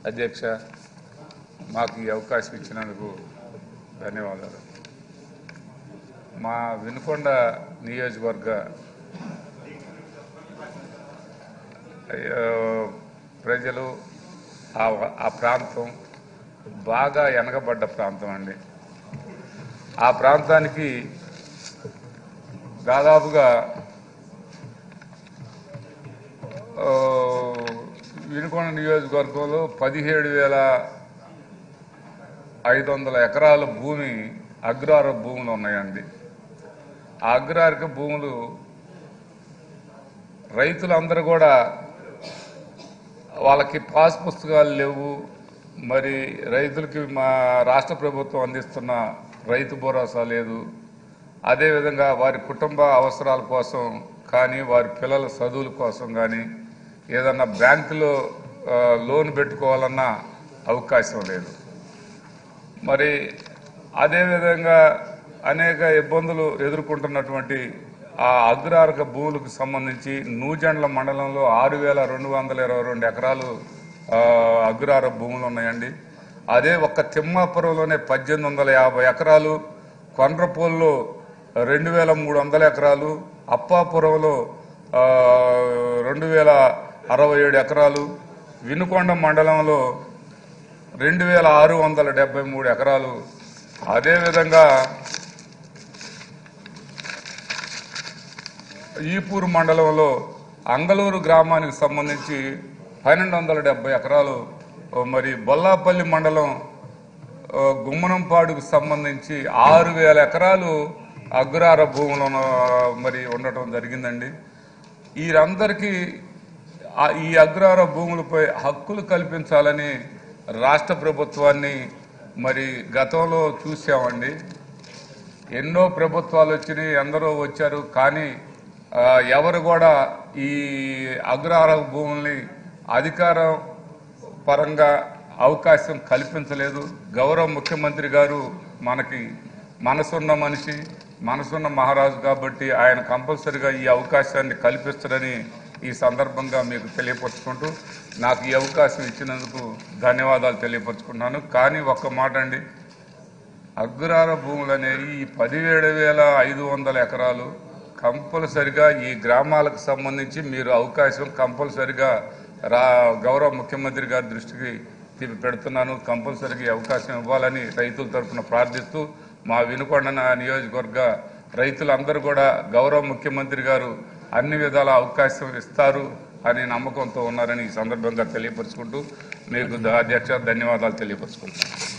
అధ్యక్ష మాకు ఈ అవకాశం ఇచ్చినందుకు ధన్యవాదాలు మా వినుకొండ నియోజకవర్గ ఆ, ప్రజలు ఆ ఆ ప్రాంతం బాగా వెనకబడ్డ ప్రాంతం అండి ఆ ప్రాంతానికి దాదాపుగా ఆ, వినుకొండ నియోజకవర్గంలో పదిహేడు వేల ఐదు వందల ఎకరాల భూమి అగ్రహార భూములు ఉన్నాయండి ఆ అగ్రహారిక భూములు రైతులందరూ కూడా వాళ్ళకి పాస్ పుస్తకాలు లేవు మరి రైతులకి మా రాష్ట్ర ప్రభుత్వం అందిస్తున్న రైతు భరోసా లేదు అదేవిధంగా వారి కుటుంబ అవసరాల కోసం కానీ వారి పిల్లల చదువుల కోసం కానీ ఏదన్నా బ్యాంకులో ఆ, లోన్ పెట్టుకోవాలన్నా అవకాశం లేదు మరి అదేవిధంగా అనేక ఇబ్బందులు ఎదుర్కొంటున్నటువంటి ఆ అగ్రహారక భూములకు సంబంధించి నూజండ్ల మండలంలో ఆరు వేల రెండు వందల ఇరవై రెండు ఎకరాలు ఆ, అగ్రహార భూములు ఉన్నాయండి అదే ఒక్క తిమ్మాపురంలోనే పద్దెనిమిది వందల యాభై ఎకరాలు కొండ్రపోల్లో రెండు వేల మూడు వందల ఎకరాలు అప్పాపురంలో ఆ, రెండు వేల అరవై ఏడు ఎకరాలు వినుకొండ మండలంలో రెండు వేల ఆరు వందల డెబ్బై మూడు ఎకరాలు అదేవిధంగా ఈపూరు మండలంలో అంగలూరు గ్రామానికి సంబంధించి పన్నెండు వందల డెబ్బై ఎకరాలు ఓ మరి బొల్లాపల్లి మండలం ఓ గుమ్మనంపాడుకు సంబంధించి ఆరు వేల ఎకరాలు అగ్రహార భూములు మరి ఉండటం జరిగిందండి వీరందరికీ ఆ- ఈ అగ్రహార భూములపై హక్కులు కల్పించాలని రాష్ట్ర ప్రభుత్వాన్ని మరి గతంలో చూసామండి ఎన్నో ప్రభుత్వాలు వచ్చినాయి ఎందరో వచ్చారు కానీ ఆ, ఎవరు కూడా ఈ అగ్రహార భూముల్ని అధికారం పరంగా అవకాశం కల్పించలేదు గౌరవ ముఖ్యమంత్రి గారు మనకి మనసున్న మనిషి మనసున్న మహారాజు కాబట్టి ఆయన కంపల్సరిగా ఈ అవకాశాన్ని కల్పిస్తారని ఈ సందర్భంగా మీకు తెలియపరుచుకుంటూ నాకు ఈ అవకాశం ఇచ్చినందుకు ధన్యవాదాలు తెలియపరుచుకుంటున్నాను కానీ ఒక్క మాట అండి అగ్రహార భూములు అనేవి ఈ పదిహేడు వేల ఐదు వందల ఎకరాలు కంపల్సరిగా ఈ గ్రామాలకు సంబంధించి మీరు అవకాశం కంపల్సరిగా రా గౌరవ ముఖ్యమంత్రి గారి దృష్టికి తీ- పెడుతున్నాను కంపల్సరిగా ఈ అవకాశం ఇవ్వాలని రైతుల తరఫున ప్రార్థిస్తూ మా వినుకొండ నియోజకవర్గ రైతులందరూ కూడా గౌరవ ముఖ్యమంత్రి గారు అన్ని విధాల అవకాశం ఇస్తారు అనే నమ్మకంతో ఉన్నారని ఈ సందర్భంగా తెలియపరుచుకుంటూ మీకు ద- అధ్యక్ష ధన్యవాదాలు తెలియపరుచుకుంటున్నాను